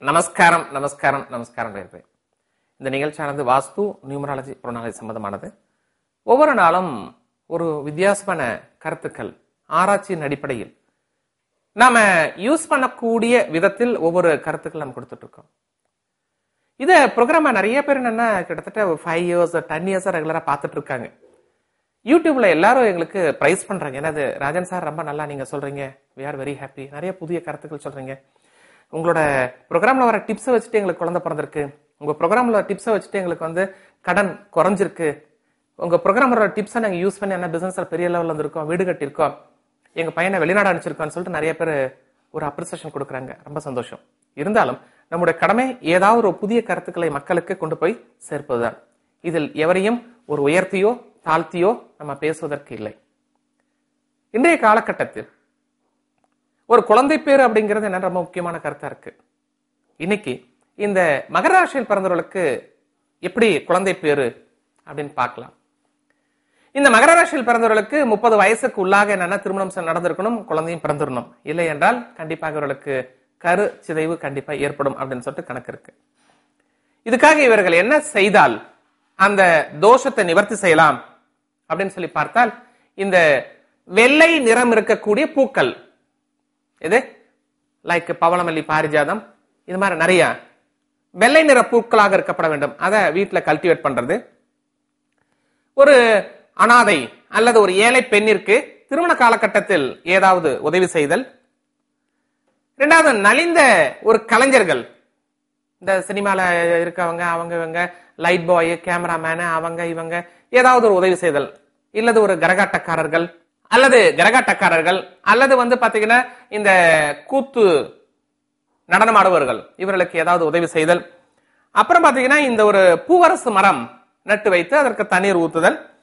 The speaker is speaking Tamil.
நமஸ்காரம் நமஸ்காரம் நமஸ்காரம் நேயர்களே. இந்த நிகழ்ச்சியானது வாஸ்து நியூமராலஜி புரோனாலஜி சம்பந்தமானது ஒவ்வொரு நாளும் ஒரு வித்தியாசமான கருத்துக்கள் ஆராய்ச்சியின் அடிப்படையில் நாம யூஸ் பண்ணக்கூடிய விதத்தில் ஒவ்வொரு கருத்துக்கள் நம்ம கொடுத்துட்டு இருக்கோம் இத ப்ரோக்ராம நிறைய பேர் என்னன்னா கிட்டத்தட்ட ஒரு ஃபைவ் இயர்ஸ் டென் இயர்ஸ் ரெகுலரா பார்த்துட்டு இருக்காங்க யூடியூப்ல எல்லாரும் எங்களுக்கு பிரைஸ் பண்றாங்க என்னது ராஜன் சார் ரொம்ப நல்லா நீங்க சொல்றீங்க வி ஆர் வெரி ஹாப்பி நிறைய புதிய கருத்துக்கள் சொல்றீங்க உங்களோட ப்ரோக்ராம்ல வர டிப்ஸை வச்சுட்டு எங்களுக்கு குழந்தை பிறந்திருக்கு உங்க ப்ரோக்ராம்ல டிப்ஸை வச்சுட்டு எங்களுக்கு வந்து கடன் குறைஞ்சிருக்கு உங்க ப்ரோக்ராமோட டிப்ஸை நாங்க யூஸ் பண்ணி என்ன பிசினஸ்ல பெரிய லெவல்ல இருந்திருக்கோம் வீடு கட்டியிருக்கோம் எங்க பையனை வெளிநாடு அனுப்பிச்சிருக்கோம்னு சொல்லிட்டு நிறைய பேர் ஒரு அப்ரிசியேஷன் கொடுக்குறாங்க ரொம்ப சந்தோஷம் இருந்தாலும் நம்முடைய கடமை ஏதாவது ஒரு புதிய கருத்துக்களை மக்களுக்கு கொண்டு போய் சேர்ப்பதுதான் இதில் எவரையும் ஒரு உயர்த்தியோ தாழ்த்தியோ நம்ம பேசுவதற்கு இல்லை இன்றைய காலகட்டத்தில் ஒரு குழந்தை பேர் அப்படிங்கிறது என்ன ரொம்ப முக்கியமான கருத்தா இருக்கு இன்னைக்கு இந்த மகர ராசியில் பிறந்தவர்களுக்கு எப்படி குழந்தை பேரு அப்படின்னு பார்க்கலாம் இந்த மகர ராசியில் பிறந்தவர்களுக்கு முப்பது வயசுக்கு உள்ளாக என்னன்னா திருமணம் செ- நடந்திருக்கணும் குழந்தையும் பிறந்திரணும் இல்லை என்றால் கண்டிப்பாக இவர்களுக்கு கரு சிதைவு கண்டிப்பா ஏற்படும் அப்படின்னு சொல்லிட்டு கணக்கு இருக்கு இதுக்காக இவர்கள் என்ன செய்தால் அந்த தோஷத்தை நிவர்த்தி செய்யலாம் அப்படின்னு சொல்லி பார்த்தால் இந்த வெள்ளை நிறம் இருக்கக்கூடிய பூக்கள் இது லைக் பவளமல்லி பாரிஜாதம் இது மாதிரி நிறைய வெள்ளை நிற பூக்களாக இருக்கப்பட வேண்டும் அதை வீட்டில் கல்டிவேட் பண்றது ஒரு அனாதை அல்லது ஒரு ஏழை பெண்ணிற்கு திருமண காலகட்டத்தில் ஏதாவது உதவி செய்தல் இரண்டாவது நலிந்த ஒரு கலைஞர்கள் இந்த சினிமால இருக்கவங்க அவங்க இவங்க லைட் பாய் கேமராமேனு அவங்க இவங்க ஏதாவது ஒரு உதவி செய்தல் இல்லது ஒரு கரகாட்டக்காரர்கள் அல்லது கரகாட்டக்காரர்கள் அல்லது வந்து பாத்தீங்கன்னா இந்த கூத்து நடனமாடுவர்கள் இவர்களுக்கு ஏதாவது உதவி செய்தல் அப்புறம் பாத்தீங்கன்னா இந்த ஒரு பூவரசு மரம் நட்டு வைத்து அதற்கு தண்ணீர் ஊத்துதல்